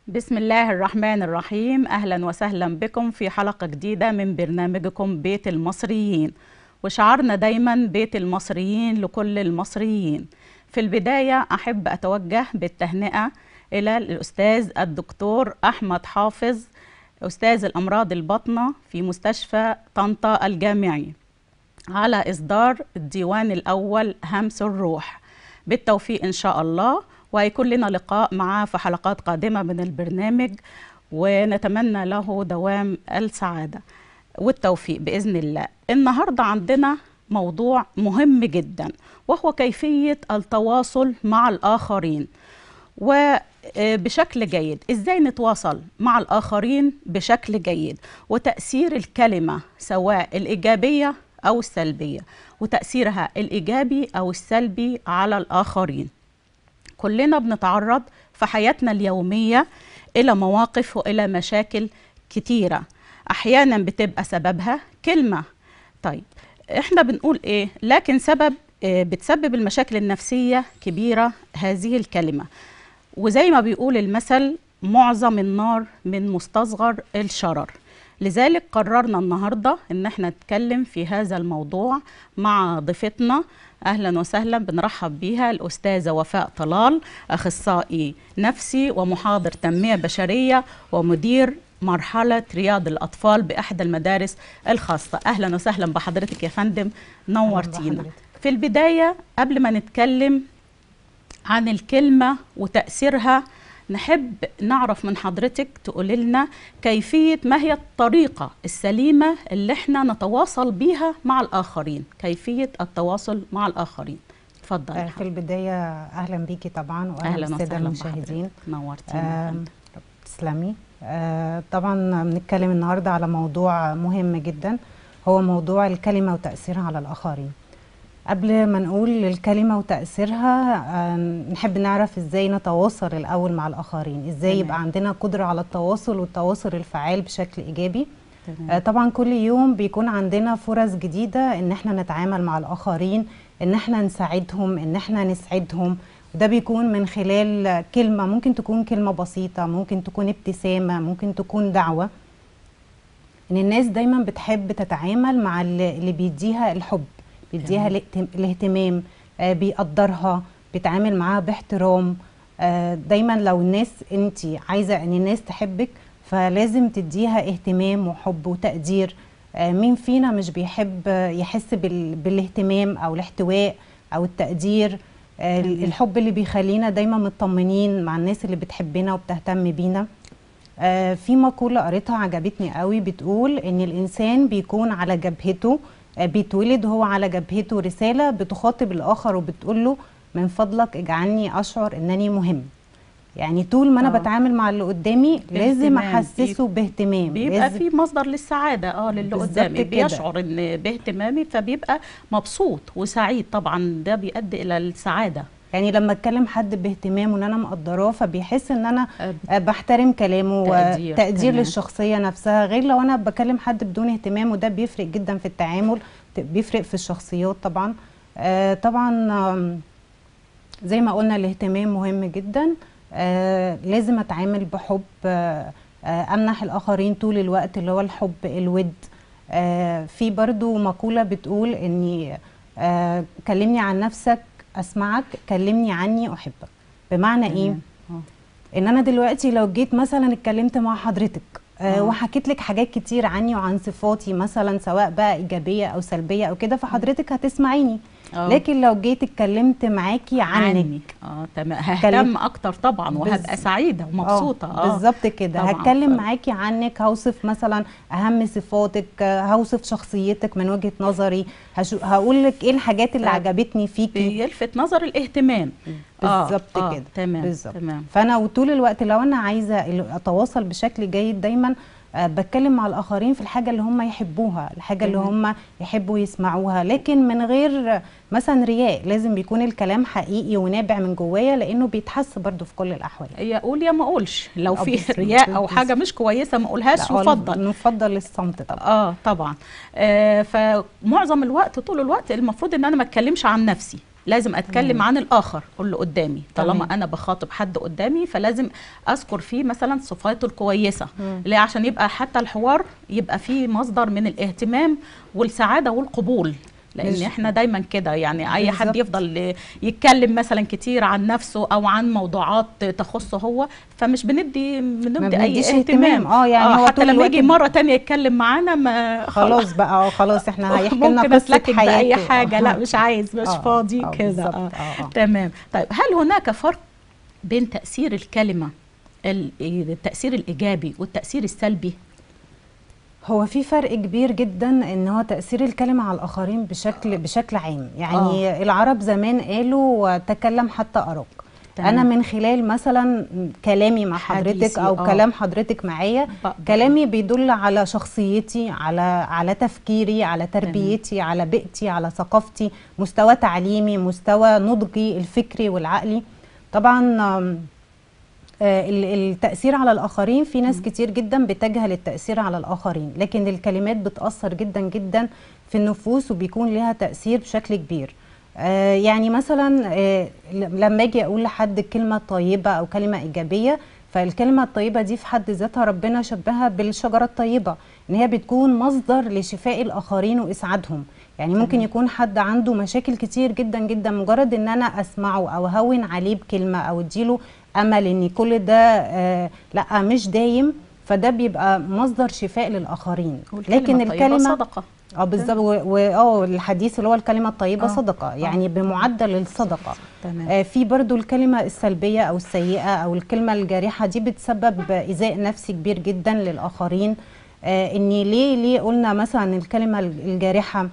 بسم الله الرحمن الرحيم أهلا وسهلا بكم في حلقة جديدة من برنامجكم بيت المصريين وشعارنا دايما بيت المصريين لكل المصريين في البداية أحب أتوجه بالتهنئة إلى الأستاذ الدكتور أحمد حافظ أستاذ الأمراض الباطنة في مستشفى طنطا الجامعي على إصدار الديوان الأول همس الروح بالتوفيق إن شاء الله وهيكون لنا لقاء معاه في حلقات قادمة من البرنامج ونتمنى له دوام السعادة والتوفيق بإذن الله النهاردة عندنا موضوع مهم جدا وهو كيفية التواصل مع الآخرين وبشكل جيد ازاي نتواصل مع الآخرين بشكل جيد وتأثير الكلمة سواء الإيجابية أو السلبية وتأثيرها الإيجابي أو السلبي على الآخرين كلنا بنتعرض في حياتنا اليومية إلى مواقف وإلى مشاكل كتيرة أحيانا بتبقى سببها كلمة طيب إحنا بنقول إيه لكن سبب إيه بتسبب المشاكل النفسية كبيرة هذه الكلمة وزي ما بيقول المثل معظم النار من مستصغر الشرر لذلك قررنا النهارده ان احنا نتكلم في هذا الموضوع مع ضيفتنا اهلا وسهلا بنرحب بيها الاستاذه وفاء طلال اخصائي نفسي ومحاضر تنميه بشريه ومدير مرحله رياض الاطفال باحدى المدارس الخاصه اهلا وسهلا بحضرتك يا فندم نورتينا في البدايه قبل ما نتكلم عن الكلمه وتاثيرها نحب نعرف من حضرتك تقول لنا كيفية ما هي الطريقة السليمة اللي احنا نتواصل بيها مع الآخرين كيفية التواصل مع الآخرين اتفضل آه في البداية أهلا بيكي طبعا وأهلا بالسادة المشاهدين نورتينا آه تسلمي آه طبعا بنتكلم النهاردة على موضوع مهم جدا هو موضوع الكلمة وتأثيرها على الآخرين قبل ما نقول الكلمة وتأثيرها آه نحب نعرف ازاي نتواصل الأول مع الآخرين ازاي يبقى عندنا قدرة على التواصل والتواصل الفعال بشكل إيجابي آه طبعا كل يوم بيكون عندنا فرص جديدة ان احنا نتعامل مع الآخرين ان احنا نساعدهم ان احنا نسعدهم وده بيكون من خلال كلمة ممكن تكون كلمة بسيطة ممكن تكون ابتسامة ممكن تكون دعوة ان الناس دايما بتحب تتعامل مع اللي بيديها الحب بيديها الاهتمام آه بيقدرها بيتعامل معاها باحترام آه دايما لو الناس انت عايزه ان الناس تحبك فلازم تديها اهتمام وحب وتقدير آه مين فينا مش بيحب يحس بالاهتمام او الاحتواء او التقدير الحب اللي بيخلينا دايما مطمنين مع الناس اللي بتحبنا وبتهتم بينا في مقوله قريتها عجبتني قوي بتقول ان الانسان بيكون على جبهته بيتولد هو على جبهته رسالة بتخاطب الآخر وبتقول له من فضلك اجعلني أشعر أنني مهم يعني طول ما أنا أوه. بتعامل مع اللي قدامي لازم أحسسه باهتمام بيبقى في مصدر للسعادة اه للي قدامي بيشعر ان باهتمامي فبيبقى مبسوط وسعيد طبعا ده بيؤدي إلى السعادة يعني لما اتكلم حد باهتمام وان انا مقدراه فبيحس ان انا بحترم كلامه تقدير, تقدير للشخصيه نفسها غير لو انا بكلم حد بدون اهتمام وده بيفرق جدا في التعامل بيفرق في الشخصيات طبعا آه طبعا زي ما قلنا الاهتمام مهم جدا آه لازم اتعامل بحب آه امنح الاخرين طول الوقت اللي هو الحب الود في برضو مقوله بتقول اني كلمني عن نفسك اسمعك كلمني عني احبك بمعنى ايه ان انا دلوقتي لو جيت مثلا اتكلمت مع حضرتك آه وحكيت لك حاجات كتير عني وعن صفاتي مثلا سواء بقى ايجابيه او سلبيه او كده فحضرتك هتسمعيني أوه. لكن لو جيت اتكلمت معاكي عنك, عنك. اه تمام ههتم اكتر طبعا وهبقى سعيده ومبسوطه اه بالظبط كده هتكلم معاكي عنك هوصف مثلا اهم صفاتك هوصف شخصيتك من وجهه نظري هقول لك ايه الحاجات اللي عجبتني فيكي يلفت نظر الاهتمام بالظبط آه كده تمام بالظبط تمام فانا وطول الوقت لو انا عايزه اتواصل بشكل جيد دايما أه بتكلم مع الاخرين في الحاجه اللي هم يحبوها الحاجه اللي هم يحبوا يسمعوها لكن من غير مثلا رياء لازم بيكون الكلام حقيقي ونابع من جوايا لانه بيتحس برضو في كل الاحوال يا قول يا ما اقولش لو في رياء او حاجه مش كويسه ما اقولهاش يفضل نفضل الصمت طبعا اه طبعا آه فمعظم الوقت طول الوقت المفروض ان انا ما اتكلمش عن نفسي لازم اتكلم تمام. عن الاخر اللي قدامي طالما تمام. انا بخاطب حد قدامي فلازم اذكر فيه مثلا صفاته الكويسه مم. ليه عشان يبقى حتى الحوار يبقى فيه مصدر من الاهتمام والسعاده والقبول لان مش- احنا دايما كده يعني اي حد بالظبط. يفضل يتكلم مثلا كتير عن نفسه او عن موضوعات تخصه هو فمش بندي بندي اي بنديش اهتمام اهتمام. اه يعني هو حتى طول لما الوقت يجي مره تانية يتكلم معانا ما خلاص بقى اه خلاص احنا هيحكي لنا ممكن قصه اسلكك باي حياته حاجه لا مش عايز مش آه، فاضي آه، كده بالظبط، آه. آه، آه. تمام طيب هل هناك فرق بين تاثير الكلمه ال- التاثير الايجابي والتاثير السلبي هو في فرق كبير جدا ان هو تاثير الكلمه على الاخرين بشكل بشكل عام يعني آه. العرب زمان قالوا تكلم حتى اراك تمام. انا من خلال مثلا كلامي مع حضرتك حديثي، او آه. كلام حضرتك معايا بقدر. كلامي بيدل على شخصيتي على على تفكيري على تربيتي على بيئتي على ثقافتي مستوى تعليمي مستوى نضجي الفكري والعقلي طبعا آم، آه، ال- التأثير على الآخرين في ناس كتير جدا بتجهل التأثير على الآخرين لكن الكلمات بتأثر جدا جدا في النفوس وبيكون لها تأثير بشكل كبير آه، يعني مثلا آه، ل- لما اجي اقول لحد كلمة طيبة او كلمة ايجابية فالكلمة الطيبة دي في حد ذاتها ربنا شبهها بالشجرة الطيبة ان هي بتكون مصدر لشفاء الاخرين واسعادهم يعني ممكن تمام. يكون حد عنده مشاكل كتير جدا جدا مجرد ان انا اسمعه او هون عليه بكلمة او اديله امل ان كل ده آه لا مش دايم فده بيبقى مصدر شفاء للاخرين والكلمة لكن الطيبة الكلمة صدقه اه بالظبط و- واه الحديث اللي هو الكلمه الطيبه آه، صدقه يعني آه. بمعدل الصدقه تمام آه في برضو الكلمه السلبيه او السيئه او الكلمه الجارحه دي بتسبب ايذاء نفسي كبير جدا للاخرين آه اني ليه ليه قلنا مثلا الكلمه الجارحه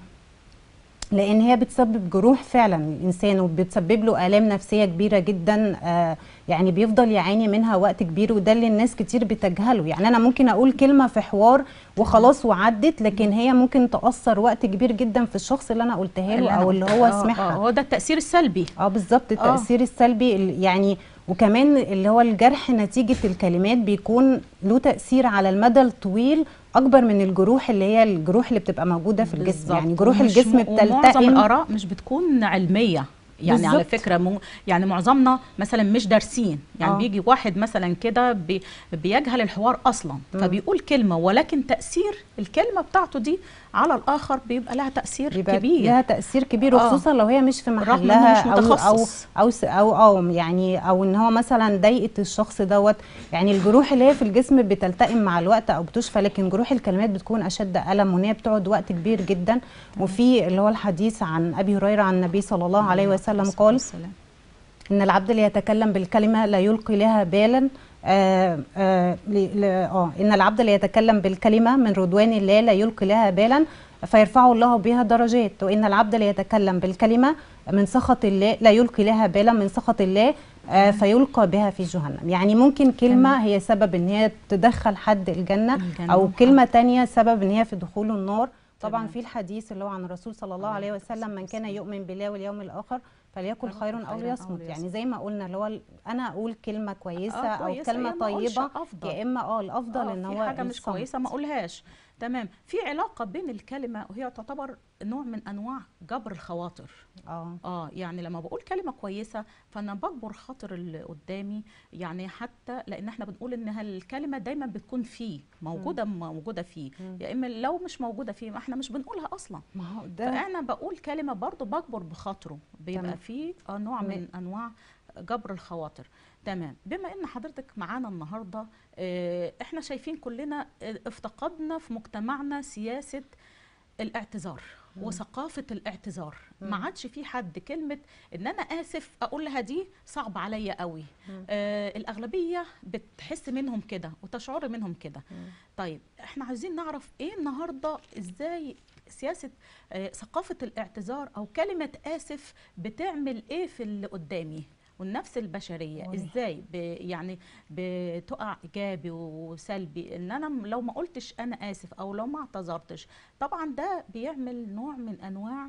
لان هي بتسبب جروح فعلا للانسان وبتسبب له الام نفسيه كبيره جدا آه يعني بيفضل يعاني منها وقت كبير وده اللي الناس كتير بتجهله يعني انا ممكن اقول كلمه في حوار وخلاص وعدت لكن هي ممكن تاثر وقت كبير جدا في الشخص اللي انا قلتها له او اللي هو آه، آه، سمعها هو ده التاثير السلبي اه بالظبط التاثير السلبي ال- يعني وكمان اللي هو الجرح نتيجه الكلمات بيكون له تاثير على المدى الطويل اكبر من الجروح اللي هي الجروح اللي بتبقى موجوده في الجسم بالظبط. يعني جروح ومش الجسم م- ومعظم بتلتئم الاراء مش بتكون علميه يعني على بالظبط. فكره مو يعني معظمنا مثلا مش دارسين يعني آه. آه. بيجي واحد مثلا كده بي بيجهل الحوار اصلا مم. فبيقول كلمه ولكن تاثير الكلمه بتاعته دي على الاخر بيبقى لها تاثير بيبقى كبير لها تاثير كبير آه. وخصوصا لو هي مش في رغم إنه محلها مش او او متخصص. او س- او او يعني او ان هو مثلا ضايقت الشخص دوت يعني الجروح اللي هي في الجسم بتلتئم مع الوقت او بتشفى لكن جروح الكلمات بتكون اشد الم وان هي بتقعد وقت كبير جدا وفي اللي هو الحديث عن ابي هريره عن النبي صلى الله عليه وسلم قال والسلام. ان العبد اللي يتكلم بالكلمه لا يلقي لها بالا آه آه ل- ل- اه ان العبد اللي يتكلم بالكلمه من رضوان الله لا يلقي لها بالا فيرفعه الله بها درجات وان العبد اللي يتكلم بالكلمه من سخط الله لا يلقي لها بالا من سخط الله آه فيلقى بها في جهنم يعني ممكن كلمه هي سبب ان هي تدخل حد الجنه, الجنة او وحد. كلمه تانية سبب ان هي في دخول النار طبعا تمام. في الحديث اللي هو عن الرسول صلى الله عليه وسلم من كان يؤمن بالله واليوم الاخر فليكن فليكن خيرا او خيراً أو ليصمت ليصمت. يعني زي ما قلنا اللي هو ال- انا اقول كلمه كويسه آه، او كويسة، كلمه يا ما أقولش طيبه أفضل. يا اما اه الافضل آه، ان في هو حاجه مش الصمت. كويسه ما اقولهاش تمام في علاقه بين الكلمه وهي تعتبر نوع من انواع جبر الخواطر اه اه يعني لما بقول كلمه كويسه فانا بجبر خاطر اللي قدامي يعني حتى لان احنا بنقول ان الكلمه دايما بتكون فيه موجوده موجوده فيه مم. يا اما لو مش موجوده فيه ما احنا مش بنقولها اصلا ما هو ده فانا بقول كلمه برضو بجبر بخاطره بيبقى تمام. فيه آه نوع م- من انواع جبر الخواطر تمام بما ان حضرتك معانا النهارده آه، احنا شايفين كلنا آه، افتقدنا في مجتمعنا سياسه الاعتذار مم. وثقافه الاعتذار مم. ما عادش في حد كلمه ان انا اسف اقولها دي صعب عليا قوي مم. آه الاغلبيه بتحس منهم كده وتشعر منهم كده مم. طيب احنا عايزين نعرف ايه النهارده ازاي سياسه آه ثقافه الاعتذار او كلمه اسف بتعمل ايه في اللي قدامي والنفس البشريه أوي. ازاي ب يعني بتقع ايجابي وسلبي ان انا م- لو ما قلتش انا اسف او لو ما اعتذرتش طبعا ده بيعمل نوع من انواع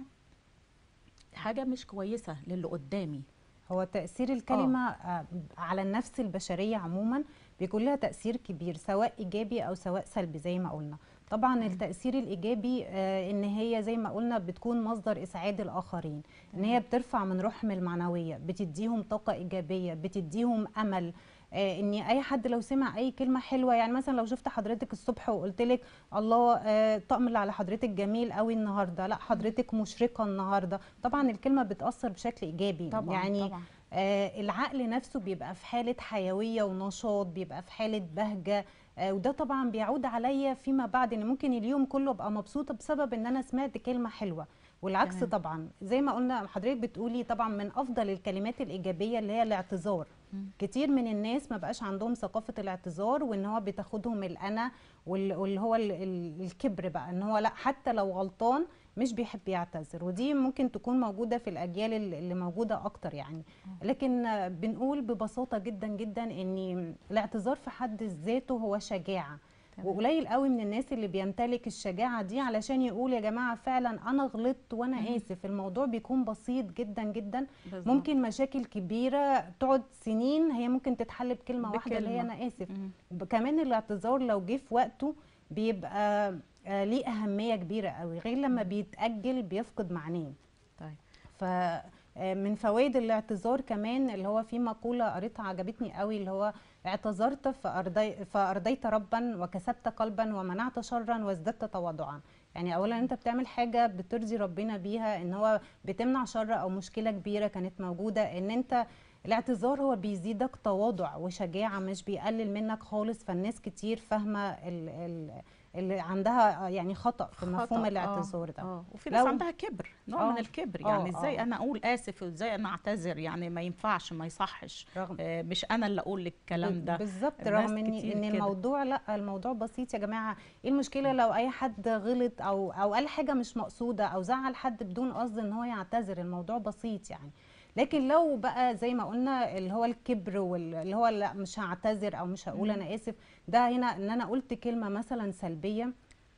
حاجه مش كويسه للي قدامي هو تاثير الكلمه آه. على النفس البشريه عموما بيكون لها تاثير كبير سواء ايجابي او سواء سلبي زي ما قلنا طبعا التاثير الايجابي آه، ان هي زي ما قلنا بتكون مصدر اسعاد الاخرين ان هي بترفع من روحهم المعنويه بتديهم طاقه ايجابيه بتديهم امل آه، ان اي حد لو سمع اي كلمه حلوه يعني مثلا لو شفت حضرتك الصبح وقلت لك الله آه، الطقم اللي على حضرتك جميل قوي النهارده لا حضرتك مشرقه النهارده طبعا الكلمه بتاثر بشكل ايجابي طبعا يعني طبعا آه العقل نفسه بيبقى في حالة حيوية ونشاط بيبقى في حالة بهجة آه وده طبعا بيعود عليا فيما بعد ان ممكن اليوم كله ابقى مبسوطة بسبب ان انا سمعت كلمة حلوة والعكس تمام. طبعا زي ما قلنا حضرتك بتقولي طبعا من افضل الكلمات الايجابيه اللي هي الاعتذار مم. كتير من الناس ما بقاش عندهم ثقافه الاعتذار وان هو بتاخدهم الانا وال- واللي هو ال- ال- الكبر بقى ان هو لا حتى لو غلطان مش بيحب يعتذر ودي ممكن تكون موجوده في الاجيال ال- اللي موجوده اكتر يعني لكن آه، بنقول ببساطه جدا جدا ان الاعتذار في حد ذاته هو شجاعه تمام. وقليل قوي من الناس اللي بيمتلك الشجاعه دي علشان يقول يا جماعه فعلا انا غلطت وانا اسف الموضوع بيكون بسيط جدا جدا بالظبط. ممكن مشاكل كبيره تقعد سنين هي ممكن تتحل بكلمه واحده اللي هي بكلمة. انا اسف مم. ب- كمان الاعتذار لو جه في وقته بيبقى آه، ليه اهميه كبيره قوي غير لما بيتاجل بيفقد معناه طيب ف آه، من فوائد الاعتذار كمان اللي هو في مقولة قريتها عجبتني قوي اللي هو اعتذرت فأرضي فأرضيت ربا وكسبت قلبا ومنعت شرا وازددت تواضعا يعني اولا انت بتعمل حاجة بترضي ربنا بيها ان هو بتمنع شر او مشكلة كبيرة كانت موجودة ان انت الاعتذار هو بيزيدك تواضع وشجاعة مش بيقلل منك خالص فالناس كتير فاهمة ال- ال- اللي عندها يعني خطأ في مفهوم خطأ، الاعتذار ده اه وفي ناس لو- عندها كبر نوع آه، من الكبر آه، يعني ازاي آه. انا اقول اسف وازاي انا اعتذر يعني ما ينفعش ما يصحش رغم آه مش انا اللي اقول لك الكلام ده بالظبط الناس رغم ان كتير ان كده. الموضوع لا الموضوع بسيط يا جماعه ايه المشكله لو اي حد غلط او او قال حاجه مش مقصوده او زعل حد بدون قصد ان هو يعتذر الموضوع بسيط يعني لكن لو بقى زي ما قلنا اللي هو الكبر واللي هو لا مش هعتذر او مش هقول انا اسف ده هنا ان انا قلت كلمه مثلا سلبيه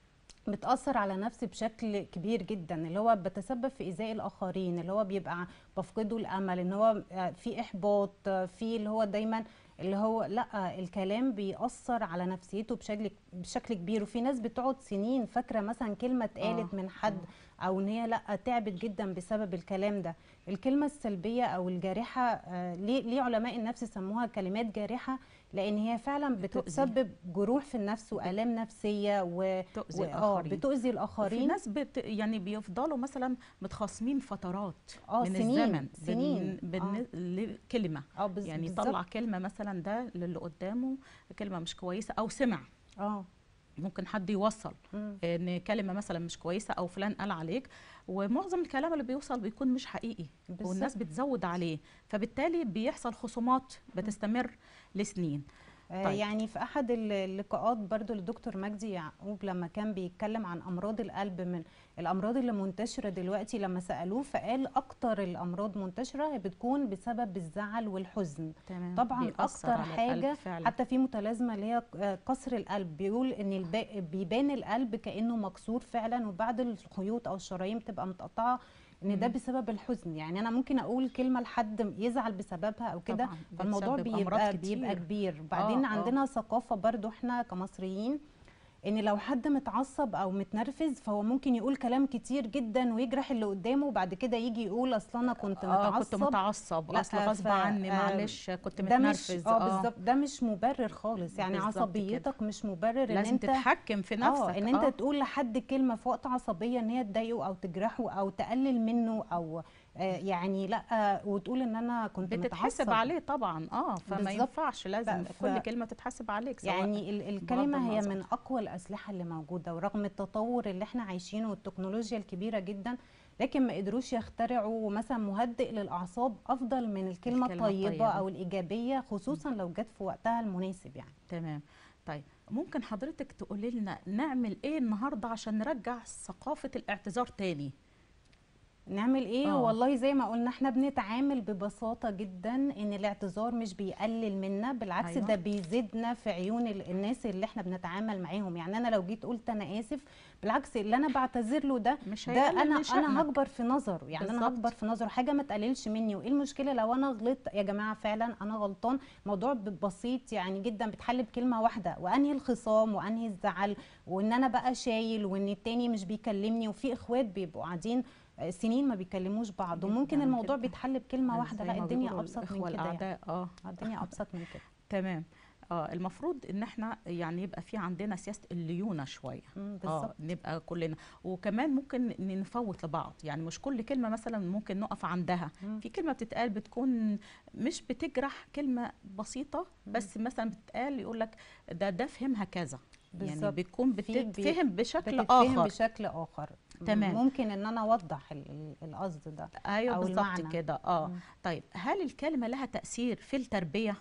بتأثر على نفسي بشكل كبير جدا اللي هو بتسبب في إيذاء الآخرين اللي هو بيبقى بفقده الأمل إن هو آه، في إحباط آه، في اللي هو دايما اللي هو لا الكلام بيأثر على نفسيته بشكل بشكل كبير وفي ناس بتقعد سنين فاكرة مثلا كلمة اتقالت آه، من حد أو إن هي لا تعبت جدا بسبب الكلام ده الكلمة السلبية أو الجارحة آه، ليه ليه علماء النفس سموها كلمات جارحة لأن هي فعلا بتؤذي. بتسبب جروح في النفس وآلام نفسية و بتؤذي و- آه، الآخرين. بتؤذي وفي الآخرين ناس بت يعني بيفضلوا مثلا متخاصمين فترات آه، من سنين، الزمن سنين. بن... بن... لكلمه اه بز- يعني بالظبط. يطلع كلمه مثلا ده للي قدامه كلمه مش كويسه او سمع اه ممكن حد يوصل مم. ان كلمه مثلا مش كويسه او فلان قال عليك ومعظم الكلام اللي بيوصل بيكون مش حقيقي بالظبط. والناس بتزود عليه فبالتالي بيحصل خصومات بتستمر لسنين آه، طيب. يعني في احد ال- اللقاءات برضو للدكتور مجدي يعقوب لما كان بيتكلم عن امراض القلب من الامراض اللي منتشره دلوقتي لما سالوه فقال اكتر الامراض منتشره بتكون بسبب الزعل والحزن تمام طبعا بيأثر اكتر على القلب حاجه فعلا. حتى في متلازمه اللي هي آه، كسر القلب بيقول ان الب- بيبان القلب كانه مكسور فعلا وبعد الخيوط او الشرايين بتبقى متقطعه ان ده بسبب الحزن يعني انا ممكن اقول كلمه لحد يزعل بسببها او كده طبعاً، فالموضوع بتسبب بيبقى أمراض بيبقى كتير. كبير بعدين آه، آه. عندنا ثقافه برضو احنا كمصريين ان لو حد متعصب او متنرفز فهو ممكن يقول كلام كتير جدا ويجرح اللي قدامه وبعد كده يجي يقول اصل انا كنت اه متعصب كنت متعصب لا، اصل غصب ف- عني آه، معلش كنت ده مش متنرفز اه بالظبط ده مش مبرر خالص يعني بالظبط عصبيتك مش مبرر ان لازم انت تتحكم في نفسك اه ان انت تقول لحد كلمه في وقت عصبيه ان هي تضايقه او تجرحه او تقلل منه او آه يعني لا آه وتقول ان انا كنت بتتحسب متعصب. عليه طبعا اه فما بالظبط. ينفعش لازم ف- كل كلمه تتحسب عليك سواء يعني ال- بغض الكلمة هي النظر. من أقوى الأسلحة اللي موجودة ورغم التطور اللي احنا عايشينه والتكنولوجيا الكبيرة جدا لكن ما قدروش يخترعوا مثلا مهدئ للأعصاب أفضل من الكلمة, الكلمة الطيبة الطيبة. أو الإيجابية خصوصا لو جت في وقتها المناسب يعني تمام طيب ممكن حضرتك تقولي لنا نعمل ايه النهارده عشان نرجع ثقافه الاعتذار تاني نعمل ايه آه. والله زي ما قلنا احنا بنتعامل ببساطه جدا ان الاعتذار مش بيقلل منا بالعكس أيوة. أيوة. ده بيزيدنا في عيون ال- الناس اللي احنا بنتعامل معاهم يعني انا لو جيت قلت انا اسف بالعكس اللي انا بعتذر له ده مش ده هيقلل انا من شأنك. انا هكبر في نظره يعني انا بالظبط. هكبر في نظره حاجه ما تقللش مني وايه المشكله لو انا غلطت يا جماعه فعلا انا غلطان موضوع ب- بسيط يعني جدا بيتحل بكلمه واحده وانهي الخصام وانهي الزعل وان انا بقى شايل وان التاني مش بيكلمني وفي اخوات بيبقوا قاعدين آه، سنين ما بيكلموش بعض وممكن جداً الموضوع جداً. بيتحل بكلمه واحده زي لا ما الدنيا بيقولوا ابسط من الإخوة كده يعني. الأعداء اه الدنيا ابسط من كده تمام اه المفروض ان احنا يعني يبقى في عندنا سياسه الليونه شويه مم، اه بالظبط نبقى كلنا وكمان ممكن ن- نفوت لبعض يعني مش كل كلمه مثلا ممكن نقف عندها مم. في كلمه بتتقال بتكون مش بتجرح كلمه بسيطه بس مثلا بتتقال يقول لك ده ده فهمها كذا يعني بالظبط. بتكون في بي- بتتفهم بشكل بتتفهم اخر بشكل اخر تمام. ممكن ان انا اوضح ال- ال- القصد ده ايوه أو بالظبط المعنى. كده اه مم. طيب هل الكلمه لها تاثير في التربيه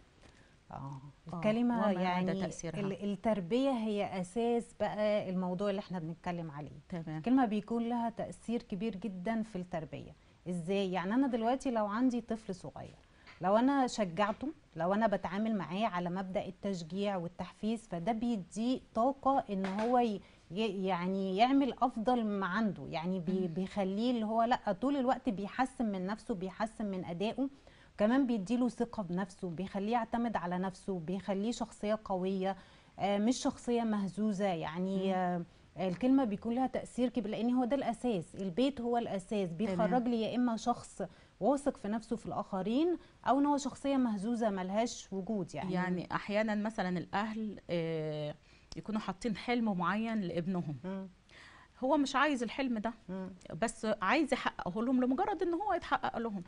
اه آه، الكلمه وما مدى يعني تأثيرها؟ ال- التربيه هي اساس بقى الموضوع اللي احنا بنتكلم عليه تمام الكلمه بيكون لها تاثير كبير جدا في التربيه ازاي يعني انا دلوقتي لو عندي طفل صغير لو انا شجعته لو انا بتعامل معاه على مبدا التشجيع والتحفيز فده بيديه طاقه ان هو ي ي- يعني يعمل افضل ما عنده يعني بي بيخليه اللي هو لا طول الوقت بيحسن من نفسه بيحسن من ادائه كمان بيديله ثقه بنفسه بيخليه يعتمد على نفسه بيخليه شخصيه قويه آه، مش شخصيه مهزوزه يعني آه، الكلمه بيكون لها تاثير كبير لان هو ده الاساس البيت هو الاساس بيخرج لي يا اما شخص واثق في نفسه في الاخرين او ان هو شخصيه مهزوزه ملهاش وجود يعني يعني احيانا مثلا الاهل آه، يكونوا حاطين حلم معين لابنهم مم. هو مش عايز الحلم ده مم. بس عايز يحققه لهم لمجرد ان هو يتحقق لهم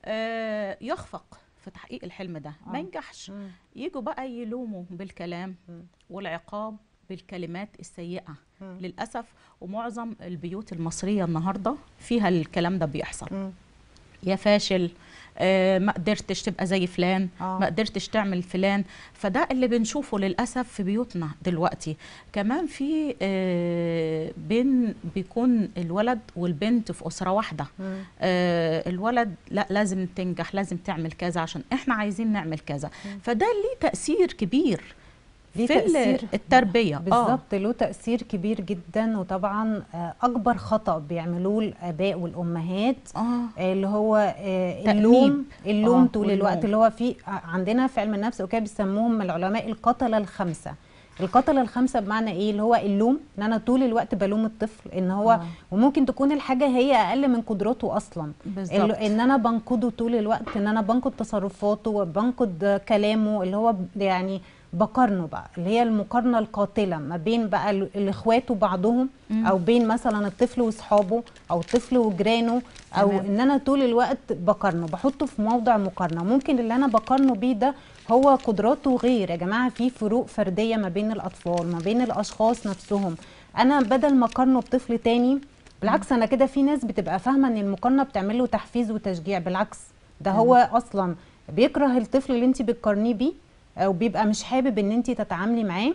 آه، يخفق في تحقيق الحلم ده ما آه. ينجحش مم. يجوا بقى يلوموا بالكلام مم. والعقاب بالكلمات السيئة مم. للأسف ومعظم البيوت المصرية النهاردة فيها الكلام ده بيحصل مم. يا فاشل آه، ما قدرتش تبقى زي فلان آه. ما قدرتش تعمل فلان فده اللي بنشوفه للاسف في بيوتنا دلوقتي كمان في آه، بين بيكون الولد والبنت في اسره واحده مم. آه، الولد لا لازم تنجح لازم تعمل كذا عشان احنا عايزين نعمل كذا فده ليه تاثير كبير ليه في ال- تأثير التربيه اه بالظبط له تأثير كبير جدا وطبعا آه، أكبر خطأ بيعملوه الآباء والأمهات اه آه، اللي هو آه، تأنيب. اللوم اللوم آه، طول واللوم. الوقت اللي هو في ع- عندنا في علم النفس وكده بيسموهم العلماء القتلة الخمسة القتلة الخمسة بمعنى ايه اللي هو اللوم ان انا طول الوقت بلوم الطفل ان هو آه. وممكن تكون الحاجة هي اقل من قدراته اصلا بالظبط. ال- ان انا بنقده طول الوقت ان انا بنقد تصرفاته وبنقد كلامه اللي هو ب- يعني بقارنه بقى اللي هي المقارنه القاتله ما بين بقى ال- الاخوات وبعضهم مم. او بين مثلا الطفل واصحابه او الطفل وجيرانه او تمام. ان انا طول الوقت بقارنه بحطه في موضع مقارنه ممكن اللي انا بقارنه بيه ده هو قدراته غير يا جماعه في فروق فرديه ما بين الاطفال ما بين الاشخاص نفسهم انا بدل ما اقارنه بطفل تاني بالعكس انا كده في ناس بتبقى فاهمه ان المقارنه بتعمل له تحفيز وتشجيع بالعكس ده هو اصلا بيكره الطفل اللي انت بتقارنيه بيه او بيبقى مش حابب ان انت تتعاملي معاه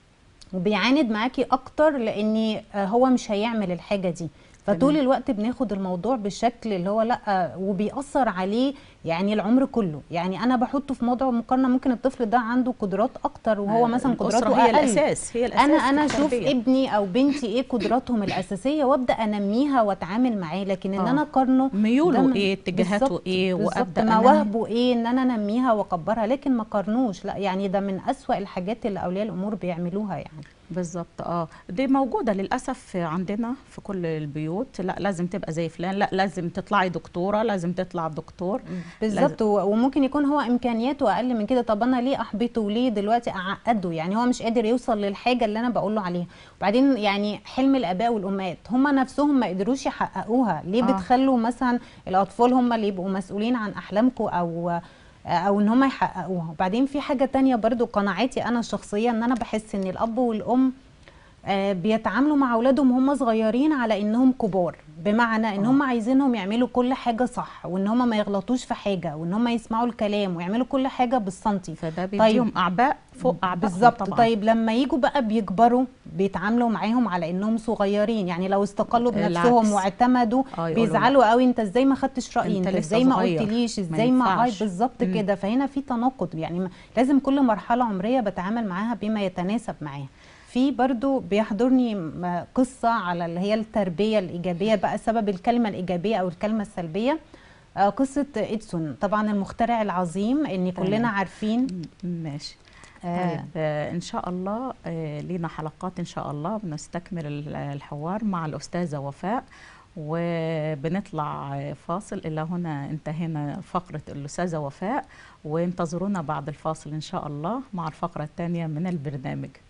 وبيعاند معاكي اكتر لان آه، هو مش هيعمل الحاجه دي فطول تمام. الوقت بناخد الموضوع بالشكل اللي هو لا وبيأثر عليه يعني العمر كله يعني انا بحطه في موضوع مقارنه ممكن الطفل ده عنده قدرات اكتر وهو آه، مثلا الأسرة قدراته هي اقل الاساس هي الاساس انا في انا اشوف التربية. ابني او بنتي ايه قدراتهم الاساسيه وابدا انميها واتعامل معاه لكن ان آه. انا اقارنه ميوله ده من- إيه، اتجاهاته بالظبط- إيه، بالظبط، وأبدأ أنمي. مواهبه ايه ان انا انميها واكبرها لكن ما قارنوش لا يعني ده من اسوأ الحاجات اللي اولياء الامور بيعملوها يعني بالظبط اه دي موجوده للاسف عندنا في كل البيوت لا لازم تبقى زي فلان لا لازم تطلعي دكتوره لازم تطلع دكتور بالظبط و- وممكن يكون هو امكانياته اقل من كده طب انا ليه احبطه وليه دلوقتي اعقده يعني هو مش قادر يوصل للحاجه اللي انا بقول له عليها وبعدين يعني حلم الاباء والامهات هم نفسهم ما قدروش يحققوها ليه آه. بتخلوا مثلا الاطفال هم اللي يبقوا مسؤولين عن احلامكم او او ان هم يحققوها وبعدين في حاجه تانية برضو قناعاتي انا الشخصيه ان انا بحس ان الاب والام آه، بيتعاملوا مع اولادهم هم صغيرين على انهم كبار بمعنى ان آه. هم عايزينهم يعملوا كل حاجه صح وان هم ما يغلطوش في حاجه وان هم يسمعوا الكلام ويعملوا كل حاجه بالسنتي فده بيديهم اعباء فوق اعباء بالظبط طبعا طيب لما يجوا بقى بيكبروا بيتعاملوا معاهم على انهم صغيرين يعني لو استقلوا بنفسهم العكس. واعتمدوا آه، يقولوا بيزعلوا قوي انت ازاي ما خدتش رايي أنت انت لسه ازاي ما صغير. قلتليش ما ازاي ما آه، ينفعش. بالظبط مم. كده فهنا في تناقض يعني ما- لازم كل مرحله عمريه بتعامل معاها بما يتناسب معاها في برضو بيحضرني م- قصة على اللي هي التربية الإيجابية بقى سبب الكلمة الإيجابية أو الكلمة السلبية آه، قصة إدسون طبعا المخترع العظيم إن تمام. كلنا عارفين م- ماشي آه، طيب آه، ان شاء الله آه، لينا حلقات ان شاء الله بنستكمل ال- الحوار مع الاستاذه وفاء وبنطلع آه، فاصل الى هنا انتهينا فقره الاستاذه وفاء وانتظرونا بعد الفاصل ان شاء الله مع الفقره الثانيه من البرنامج